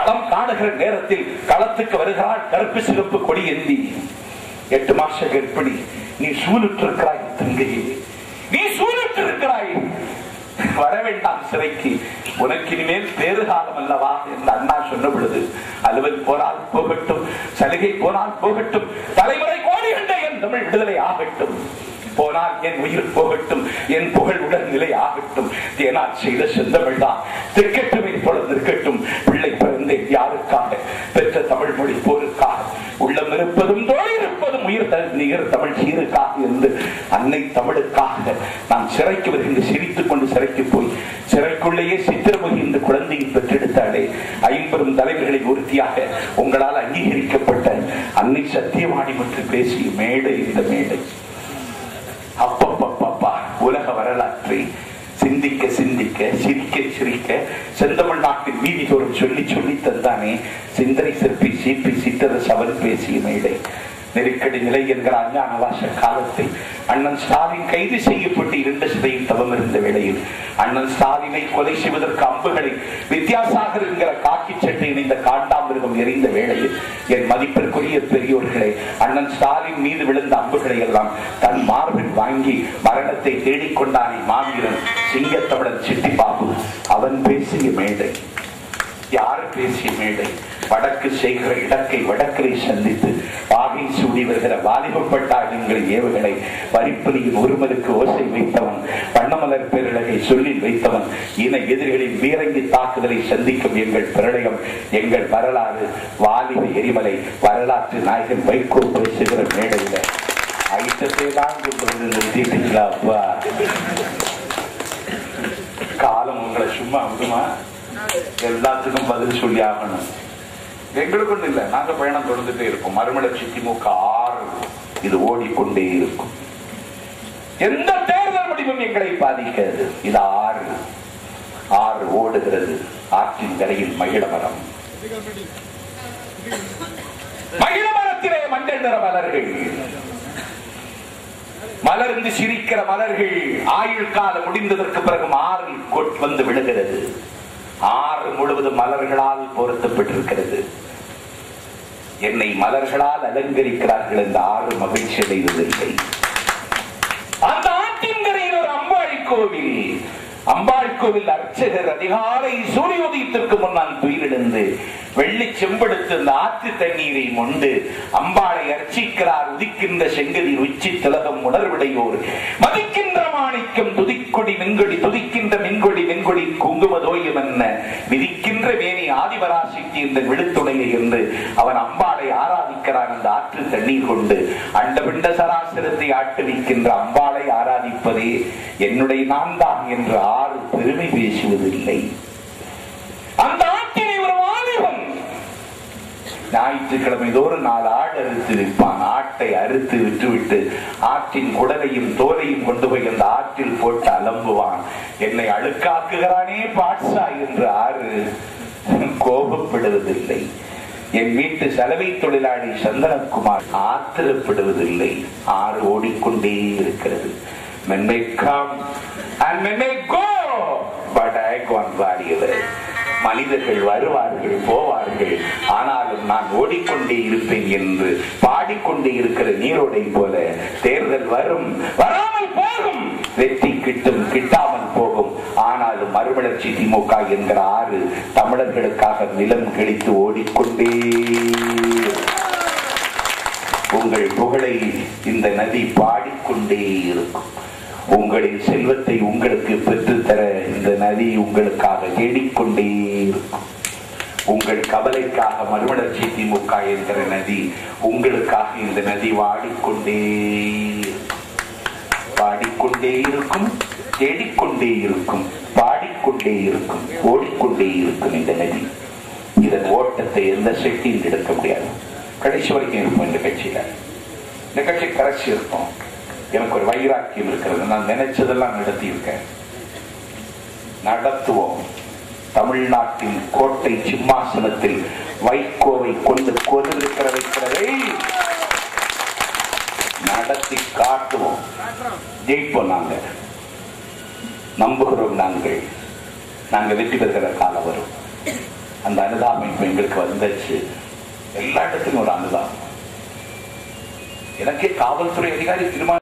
களம் காணுகிற நேரத்தில் களத்துக்கு வருகிறாள் கருப்பு சிவப்பு கொடி ஏந்தி எட்டு மாச கர்ப்பிணி நீ சூழுற்று இருக்கிறாய் தங்கையே நீ சூழுற்று இருக்கிறாய் வர வேண்டாம் சிறைக்கு உனக்கு இனிமேல் பேறு காலம் அல்லவா என்று அண்ணா சொன்ன பொழுது அலுவல் போனால் போகட்டும் சலுகை போனால் போகட்டும் தலைமுறை கோடி கண்ட என் தமிழ் விடுதலை ஆகட்டும் போனால் என் உயிர் போகட்டும் என் புகழ் உடல் நிலை ஆகட்டும் தேனால் செய்த செந்தமிழ் தான் திக்கட்டுமை போல நிற்கட்டும் பிள்ளை பிறந்தேன் யாருக்காக பெற்ற தமிழ் மொழி போருக்காக உள்ளம் இருப்பதும் தோழி இருப்பதும் உயிர் த- நிகர் தமிழ் சீருக்காக என்று அன்னை தமிழுக்காக நான் சிறைக்கு வருகின்ற சிரித்துக் கொண்டு சிறைக்கு போய் சிறைக்குள்ளேயே சித்திரமுகி இந்த குழந்தையை பெற்றெடுத்தாலே ஐம்பெரும் தலைவர்களில் உறுதியாக உங்களால் அங்கீகரிக்கப்பட்ட அன்னை சத்தியவாணி பற்றி பேசிய மேடை இந்த மேடை அப்பப்பப்பப்பா உலக வரலாற்றை சிந்திக்க சிந்திக்க சிரிக்க சிரிக்க செந்தமிழ் நாட்டின் மீதி தோறும் சொல்லி சொல்லி தந்தானே சிந்தனை சிற்பி சிபி சித்தரசு அவர் பேசிய மேடை நெருக்கடி நிலை என்கிற அஞ்ஞான வாச காலத்தில் அண்ணன் ஸ்டாலின் கைது செய்யப்பட்டு இரண்டு சிறையில் தவம் இருந்த வேளையில் அண்ணன் ஸ்டாலினை கொலை செய்வதற்கு அம்புகளை வித்யாசாகர் என்கிற காக்கி சட்டை இணைந்த காண்டாமிருகம் எறிந்த வேளையில் என் மதிப்பிற்குரிய பெரியோர்களே அண்ணன் ஸ்டாலின் மீது விழுந்த அம்புகளை எல்லாம் தன் மார்பில் வாங்கி மரணத்தை தேடிக்கொண்டானே மாவீரன் சிங்கத்தமிழன் சிட்டி பாபு அவன் பேசிய மேடை யார் பேசிய மேடை வடக்கு செய்கிற இடக்கை வடக்கரை சந்தித்து பாகை சூடி வருகிற வாலிபப்பட்டாளிகளின் ஏவுகளை வரிப்பலியின் ஒருமலுக்கு ஓசை வைத்தவன் வண்ணமலர் பேரழகை சொல்லில் வைத்தவன் இன எதிரிகளின் வீரங்கி தாக்குதலை சந்திக்கும் எங்கள் பிரளயம் எங்கள் வரலாறு வாலிப எரிமலை வரலாற்று நாயகன் வைகோ பேசுகிற மேடையில ஐட்டத்தை தான் கொண்டு வந்து நிறுத்திட்டீங்களா அப்பா காலம் உங்களை சும்மா விடுமா எல்லாத்துக்கும் பதில் சொல்லி ஆகணும் எங்களுக்கு ஒண்ணு இல்ல நாங்க பயணம் தொடர்ந்துட்டே இருப்போம் மறுமலர்ச்சி திமுக ஆறு இது ஓடிக்கொண்டே இருக்கும் எந்த தேர்தல் முடிவும் எங்களை பாதிக்காது இது ஆறு ஆறு ஓடுகிறது ஆற்றின் கரையில் மகிழ மரம் மகிழ மரத்திலே மஞ்சள் நிற மலர்கள் மலர்ந்து சிரிக்கிற மலர்கள் ஆயுள் காலம் முடிந்ததற்கு பிறகு ஆறில் கொட் வந்து விழுகிறது ஆறு முழுவதும் மலர்களால் பொருத்தப்பட்டிருக்கிறது என்னை மலர்களால் அலங்கரிக்கிறார்கள் இந்த ஆறு மகிழ்ச்சி அடைவதில்லை அந்த ஆற்றின் கரையில் ஒரு அம்பாள் கோவில் அம்பாள் கோவில் அர்ச்சகர் அதிகாலை சூரியோதயத்திற்கு முன்னால் துயிலெழுந்து வெள்ளி செம்பெடுத்து அந்த ஆற்று தண்ணீரை மொண்டு அம்பாளை அர்ச்சிக்கிறார் உதிக்கின்ற செங்கதி உச்சி திலகம் உணர்விடையோர் மதிக்கின்ற மாணிக்கம் துதிக்கொடி மின்கொடி துதிக்கின்ற மின்கொடி வெண்கொடி குங்கும தோயம் என்ன விதிக்கின்ற வேணி ஆதிவராசிக்கு இந்த விழுத்துணையை என்று அவன் அம்பாளை ஆராதிக்கிறான் அந்த ஆற்று தண்ணீர் கொண்டு அண்டபிண்ட சராசரத்தை ஆட்டுவிக்கின்ற அம்பாளை ஆராதிப்பதே என்னுடைய நான் தான் என்று ஆறு பெருமை பேசுவதில்லை அந்த ஆட்டினை ஒரு வாலிபன் ஞாயிற்றுக்கிழமை தோறும் நாலு ஆடு அறுத்து விற்பான் ஆட்டை அறுத்து விட்டுவிட்டு ஆற்றின் குடலையும் தோலையும் கொண்டு போய் அந்த ஆற்றில் போட்டு அலம்புவான் என்னை அழுக்காக்குகிறானே பாட்சா என்று ஆறு கோபப்படுவதில்லை என் வீட்டு சலவை தொழிலாளி சந்தனகுமார் ஆத்திரப்படுவதில்லை ஆறு ஓடிக்கொண்டே இருக்கிறது மென்மை கம் அண்ட் மென்மை கோ பட் ஐ கான் வாரியவர் மனிதர்கள் வருவார்கள் போவார்கள் ஆனாலும் நான் ஓடிக்கொண்டே இருப்பேன் என்று பாடிக்கொண்டே இருக்கிற நீரோடை போல தேர்தல் வரும் வராமல் போகும் வெற்றி கிட்டும் கிட்டாமல் போகும் ஆனாலும் மறுமலர்ச்சி திமுக என்கிற ஆறு தமிழர்களுக்காக நிலம் கிழித்து ஓடிக்கொண்டே இருக்கும். உங்கள் புகழை இந்த நதி பாடிக்கொண்டே இருக்கும் உங்களின் செல்வத்தை உங்களுக்கு பெற்றுத்தர இந்த நதி உங்களுக்காக தேடிக்கொண்டே இருக்கும் உங்கள் கவலைக்காக மறுமலர்ச்சி திமுக என்கிற நதி உங்களுக்காக இந்த நதி வாடிக்கொண்டே இருக்கும். பாடிக்கொண்டே இருக்கும் தேடிக்கொண்டே இருக்கும் பாடிக்கொண்டே இருக்கும் ஓடிக்கொண்டே இருக்கும் இந்த நதி இதன் ஓட்டத்தை எந்த சக்தியும் எடுக்க முடியாது கடைசி வரைக்கும் இருக்கும் இந்த கட்சியில இந்த கட்சி கரைச்சி இருக்கும் எனக்கு ஒரு வைராக்கியம் இருக்கிறது நான் நினைச்சதெல்லாம் நடத்தி இருக்கேன் நடத்துவோம் தமிழ்நாட்டின் கோட்டை சிம்மாசனத்தில் வைகோவை கொண்டு கொண்டிருக்கிற வைக்கிறதை நடத்தி காட்டுவோம் ஜெயிப்போம் நாங்க நம்புகிறோம் நாங்கள் நாங்க வெற்றி பெறுகிற காலம் வரும் அந்த அனுதாபம் இப்ப எங்களுக்கு வந்துச்சு எல்லா இடத்துலயும் ஒரு அனுதாபம் எனக்கே காவல்துறை அதிகாரி தீர்மானம்